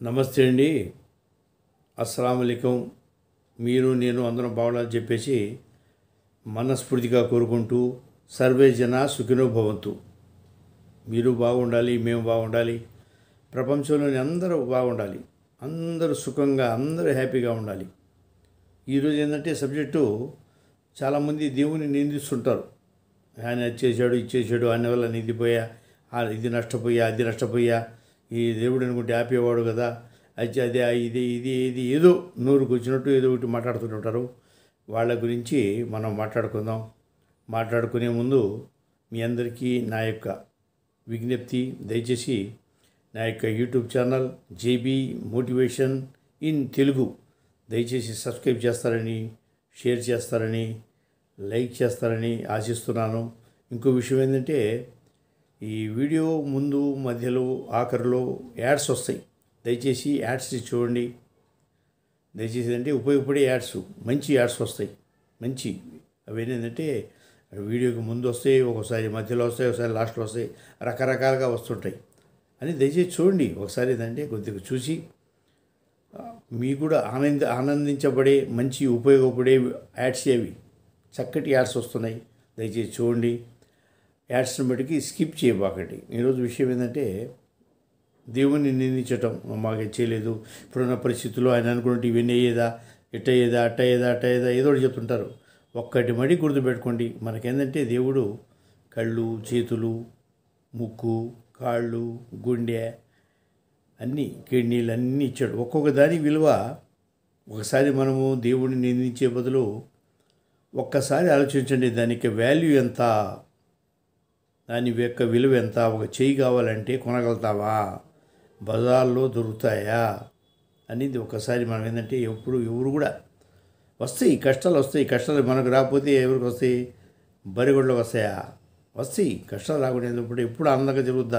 నమస్తే అండి అస్సలం అయికం మీరు నేను అందరం బాగుండాలని చెప్పేసి మనస్ఫూర్తిగా కోరుకుంటూ సర్వే జన సుఖినో భవంతు మీరు బాగుండాలి మేము బాగుండాలి ప్రపంచంలోని అందరూ బాగుండాలి అందరూ సుఖంగా అందరూ హ్యాపీగా ఉండాలి ఈరోజు ఏంటంటే సబ్జెక్టు చాలామంది దేవుని నిందిస్తుంటారు ఆయన అది చేశాడు ఇది చేశాడు ఆయన వల్ల నేను ఇది పోయా ఆ ఇది నష్టపోయా అది నష్టపోయా ఈ దేవుడు అనుకుంటే ఆపేవాడు కదా అది అదే ఇది ఇది ఇది ఏదో నూరుకు వచ్చినట్టు ఏదో ఒకటి మాట్లాడుతుంటారు వాళ్ళ గురించి మనం మాట్లాడుకుందాం మాట్లాడుకునే ముందు మీ అందరికీ నా యొక్క విజ్ఞప్తి దయచేసి నా యొక్క YouTube channel JB motivation in Telugu దయచేసి సబ్స్క్రైబ్ చేస్తారని షేర్ చేస్తారని లైక్ చేస్తారని ఆశిస్తున్నాను ఇంకో విషయం ఏంటంటే ఈ వీడియో ముందు మధ్యలో ఆఖరిలో యాడ్స్ వస్తాయి దయచేసి యాడ్స్ చూడండి దయచేసి అంటే ఉపయోగపడే యాడ్స్ మంచి యాడ్స్ వస్తాయి మంచి అవి ఏంటంటే వీడియోకి ముందు వస్తాయి ఒకసారి మధ్యలో వస్తాయి ఒకసారి లాస్ట్లో వస్తాయి రకరకాలుగా వస్తుంటాయి అని దయచేసి చూడండి ఒకసారి ఏంటంటే కొద్దిగా చూసి మీకు కూడా ఆనంద ఆనందించబడే మంచి ఉపయోగపడే యాడ్స్ అవి చక్కటి యాడ్స్ వస్తున్నాయి దయచేసి చూడండి యాడ్స్ని బట్టికి స్కిప్ చేయబాకండి ఈరోజు విషయం ఏంటంటే దేవుణ్ణి నిందించటం మాకు చేయలేదు ఇప్పుడున్న పరిస్థితుల్లో ఆయన అనుకున్నట్టు ఇవన్నీ అయ్యేదా ఇట్ట అయ్యేదా అట్ట అయ్యేదా అట్ట అయ్యేదా ఏదో ఒకటి చెప్తుంటారు ఒక్కటి మడి గుర్తుపెట్టుకోండి మనకేంటంటే దేవుడు కళ్ళు చేతులు ముక్కు కాళ్ళు గుండె అన్నీ కిడ్నీలు అన్నీ ఇచ్చాడు ఒక్కొక్క దాని విలువ ఒకసారి మనము దేవుడిని నిందించే బదులు ఒక్కసారి ఆలోచించండి దానికి వాల్యూ ఎంత దాని యొక్క విలువ ఎంత ఒక చెయ్యి కావాలంటే కొనగలుగుతావా బజార్లో దొరుకుతాయా అనేది ఒకసారి మనం ఏంటంటే ఎప్పుడు ఎవరు కూడా వస్తాయి కష్టాలు వస్తాయి కష్టాలు మనకు రాకపోతే ఎవరికి వస్తాయి బరిగొడ్లకు వస్తాయా వస్తాయి కష్టాలు రాకుండా ఇప్పుడు ఎప్పుడు ఆనందంగా జరుగుద్దా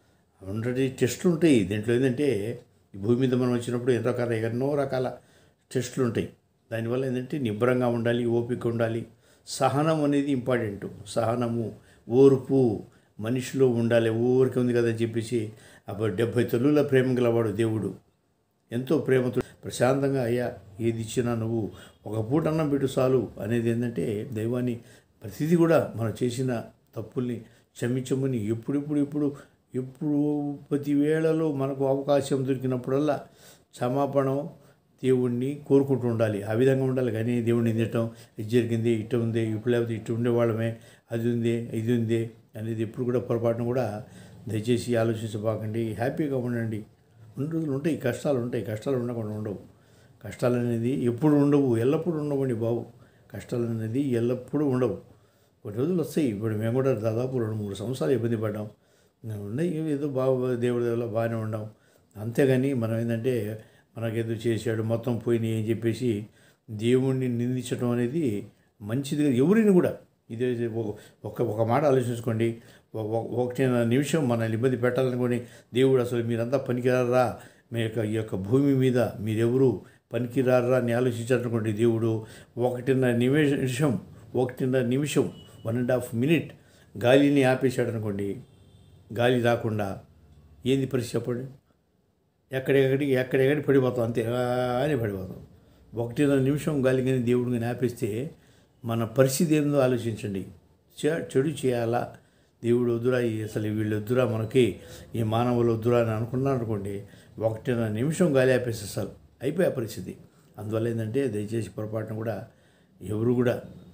ఉండటి టెస్టులు ఉంటాయి దీంట్లో ఏంటంటే ఈ భూమి మీద మనం వచ్చినప్పుడు ఎన్నో రకాల ఎన్నో రకాల టెస్టులు ఉంటాయి దానివల్ల ఏంటంటే నిబ్బరంగా ఉండాలి ఓపిక ఉండాలి సహనం అనేది ఇంపార్టెంట్ సహనము ఓర్పు మనిషిలో ఉండాలి ఊరికే ఉంది కదా అని చెప్పేసి అప్పుడు డెబ్భై తొలుల ప్రేమ గలవాడు దేవుడు ఎంతో ప్రేమతో ప్రశాంతంగా అయ్యా ఏది ఇచ్చినా నువ్వు ఒక పూట అన్నం పెట్టు చాలు అనేది ఏంటంటే దైవాన్ని ప్రతిదీ కూడా మనం చేసిన తప్పుల్ని క్షమించమని ఎప్పుడెప్పుడు ఇప్పుడు ఎప్పుడు ప్రతి వేళలో మనకు అవకాశం దొరికినప్పుడల్లా క్షమాపణం దేవుణ్ణి కోరుకుంటూ ఉండాలి ఆ విధంగా ఉండాలి కానీ దేవుణ్ణి తిట్టడం ఇది జరిగింది ఇటు ఉంది ఇప్పుడు లేకపోతే ఇటు ఉండేవాళ్ళమే అది ఉంది ఇది ఉంది అనేది ఎప్పుడు కూడా పొరపాటును కూడా దయచేసి ఆలోచించబాకండి హ్యాపీగా ఉండండి కొన్ని రోజులు ఉంటాయి కష్టాలు ఉంటాయి కష్టాలు ఉండకుండా ఉండవు కష్టాలు అనేది ఎప్పుడు ఉండవు ఎల్లప్పుడూ ఉండవండి బాబు కష్టాలు అనేది ఎల్లప్పుడూ ఉండవు కొన్ని రోజులు వస్తాయి ఇప్పుడు మేము కూడా దాదాపు రెండు మూడు సంవత్సరాలు ఇబ్బంది పడ్డాం ఉన్నాయి ఏదో బాగా దేవుడి వల్ల బాగానే ఉన్నాం అంతేగాని మనం ఏంటంటే మనకేదో చేశాడు మొత్తం పోయినాయి అని చెప్పేసి దేవుణ్ణి నిందించడం అనేది మంచిది కాదు ఎవరిని కూడా ఇదే ఒక ఒక మాట ఆలోచించుకోండి ఒకటి నిమిషం మనల్ని ఇబ్బంది పెట్టాలనుకోని దేవుడు అసలు మీరంతా పనికిరారా మీ యొక్క ఈ యొక్క భూమి మీద మీరెవరు పనికిరారా అని ఆలోచించాలనుకోండి దేవుడు ఒకటిన్నర నిమిషం ఒకటిన్నర నిమిషం వన్ అండ్ హాఫ్ మినిట్ గాలిని ఆపేశాడు అనుకోండి గాలి రాకుండా ఏంది పరిస్థితి చెప్పండి ఎక్కడెక్కడికి ఎక్కడెక్కడికి పడిపోతాం అంతే అని పడిపోతాం ఒకటిన్నర నిమిషం గాలి కానీ దేవుడు కానీ ఆపేస్తే మన పరిస్థితి ఏందో ఆలోచించండి చెడు చేయాలా దేవుడు వద్దురా అసలు వీళ్ళు వద్దురా మనకి ఈ మానవులు వద్దురా అని అనుకున్నాను అనుకోండి ఒకటిన్నర నిమిషం గాలి ఆపేస్తే అసలు అయిపోయే పరిస్థితి అందువల్ల ఏంటంటే దయచేసి పొరపాటున కూడా ఎవరు కూడా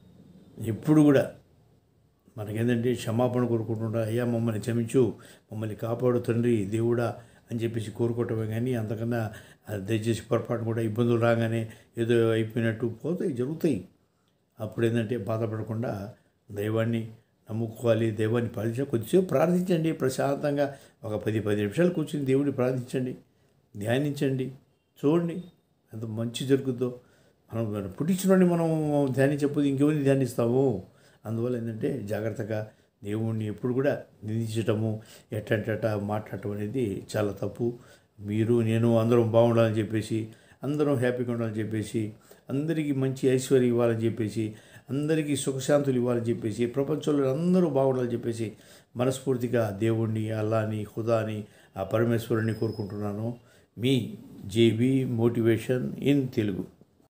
ఎప్పుడు కూడా మనకేంటంటే క్షమాపణ కోరుకుంటుంటా అయ్యా మమ్మల్ని క్షమించు మమ్మల్ని కాపాడు తండ్రి దేవుడా అని చెప్పేసి కోరుకోవటమే కానీ అంతకన్నా దయచేసి పొరపాటు కూడా ఇబ్బందులు రాగానే ఏదో అయిపోయినట్టు పోతాయి జరుగుతాయి అప్పుడు ఏంటంటే బాధపడకుండా దైవాన్ని నమ్ముకోవాలి దైవాన్ని ప్రార్థించాలి కొద్దిసేపు ప్రార్థించండి ప్రశాంతంగా ఒక పది పది నిమిషాలు కూర్చొని దేవుడిని ప్రార్థించండి ధ్యానించండి చూడండి ఎంత మంచి జరుగుద్దో మనం పుట్టించినోడిని మనం ధ్యానించకపోతే ఇంకెవరిని ధ్యానిస్తాము అందువల్ల ఏంటంటే జాగ్రత్తగా దేవుణ్ణి ఎప్పుడు కూడా నిందించటము ఎట్టంటట మాట్లాడటం అనేది చాలా తప్పు మీరు నేను అందరం బాగుండాలని చెప్పేసి అందరం హ్యాపీగా ఉండాలని చెప్పేసి అందరికీ మంచి ఐశ్వర్యం ఇవ్వాలని చెప్పేసి అందరికీ సుఖశాంతులు ఇవ్వాలని చెప్పేసి ప్రపంచంలో అందరూ బాగుండాలని చెప్పేసి మనస్ఫూర్తిగా దేవుణ్ణి అల్లాని హుదాని ఆ పరమేశ్వరుని కోరుకుంటున్నాను మీ జేబీ మోటివేషన్ ఇన్ తెలుగు